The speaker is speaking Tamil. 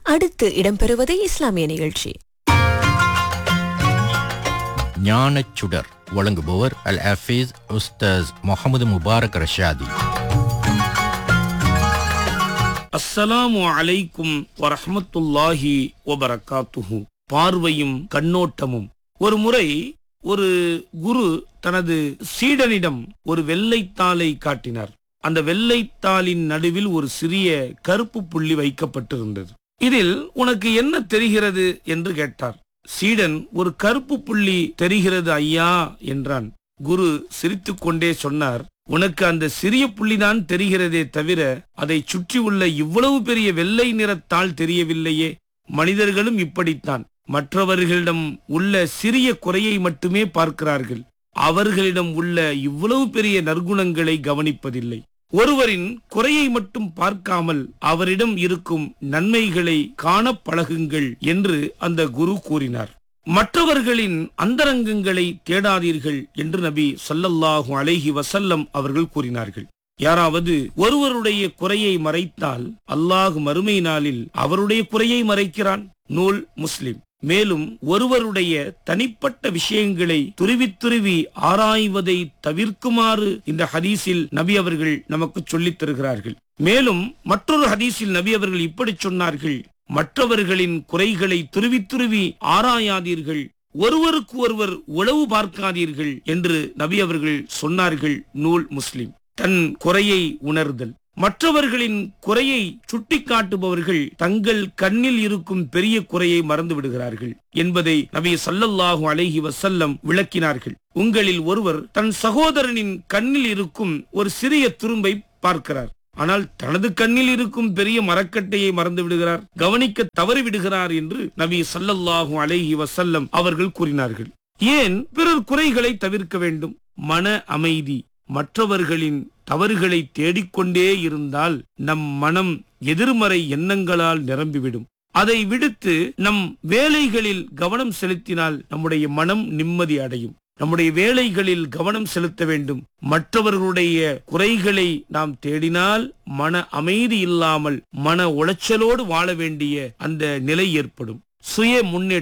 அடுத்து இடம்பெறுவது இஸ்லாமிய நிகழ்ச்சி ஞானச் சுடர் வழங்குபவர் அல் ஹஃபீஸ் உஸ்தாஸ் முகமது முபாரக் ரஷாதி அஸ்ஸலாமு அலைக்கும் வரஹ்மத்துல்லாஹி வபரகாத்துஹு பார்வையும் கண்ணோட்டமும் ஒரு முறை ஒரு குரு தனது சீடனிடம் ஒரு வெள்ளைத்தாளை காட்டினார் அந்த வெள்ளைத்தாளின் நடுவில் ஒரு சிறிய கருப்பு புள்ளி வைக்கப்பட்டிருந்தது இதில் உனக்கு என்ன தெரிகிறது என்று கேட்டார் சீடன் ஒரு கருப்பு புள்ளி தெரிகிறது ஐயா என்றான் குரு சிரித்துக்கொண்டே சொன்னார் உனக்கு அந்த சிறிய புள்ளிதான் தெரிகிறதே தவிர அதை சுற்றியுள்ள இவ்வளவு பெரிய வெள்ளை நிறத்தால் தெரியவில்லையே மனிதர்களும் இப்படித்தான் மற்றவர்களிடம் உள்ள சிறிய குறையை மட்டுமே பார்க்கிறார்கள் அவர்களிடம் உள்ள இவ்வளவு பெரிய நற்குணங்களை கவனிப்பதில்லை ஒருவரின் குறையை மட்டும் பார்க்காமல் அவரிடம் இருக்கும் நன்மைகளை காண பழகுங்கள் என்று அந்த குரு கூறினார் மற்றவர்களின் அந்தரங்கங்களை தேடாதீர்கள் என்று நபி ஸல்லல்லாஹு அலைஹி வஸல்லம் அவர்கள் கூறினார்கள் யாராவது ஒருவருடைய குறையை மறைத்தால் அல்லாஹ் மறுமை நாளில் அவருடைய குறையை மறைக்கிறான் நூல் முஸ்லிம் மேலும் ஒருவருடைய தனிப்பட்ட விஷயங்களை துருவி துருவி ஆராய்வதை தவிர்க்குமாறு இந்த ஹதீஸில் நபி அவர்கள் நமக்கு சொல்லித் தருகிறார்கள் மேலும் மற்றொரு ஹதீஸில் நபி அவர்கள் இப்படி சொன்னார்கள் மற்றவர்களின் குறைகளை துருவி துருவி ஆராயாதீர்கள் ஒருவருக்கு ஒருவர் உளவு பார்க்காதீர்கள் என்று நபி அவர்கள் சொன்னார்கள் நூல் முஸ்லிம் தன் குறையை உணர்தல் மற்றவர்களின் குறையை சுட்டிக்காட்டுபவர்கள் தங்கள் கண்ணில் இருக்கும் பெரிய குறையை மறந்து விடுகிறார்கள் என்பதை நபி ஸல்லல்லாஹு அலைஹி வஸல்லம் விளக்கினார்கள் உங்களில் ஒருவர் தன் சகோதரனின் கண்ணில் இருக்கும் ஒரு சிறிய துரும்பை பார்க்கிறார் ஆனால் தனது கண்ணில் இருக்கும் பெரிய மரக்கட்டையை மறந்து விடுகிறார் கவனிக்க தவறி விடுகிறார் என்று நபி ஸல்லல்லாஹு அலைஹி வஸல்லம் அவர்கள் கூறினார்கள் ஏன் பிறர் குறைகளை தவிர்க்க வேண்டும் மன அமைதி மற்றவர்களின் தவறுகளை தேடிக்கொண்டே இருந்தால் நம் மனம் எதிர்மறை எண்ணங்களால் நிரம்பிவிடும் அதை விடுத்து நம் வேலைகளில் கவனம் செலுத்தினால் நம்முடைய மனம் நிம்மதி அடையும் நம்முடைய வேலைகளில் கவனம் செலுத்த வேண்டும் மற்றவர்களுடைய குறைகளை நாம் தேடினால் மன அமைதி இல்லாமல் மன உளைச்சலோடு வாழ வேண்டிய அந்த நிலை ஏற்படும் சுய முன்னேற்றம்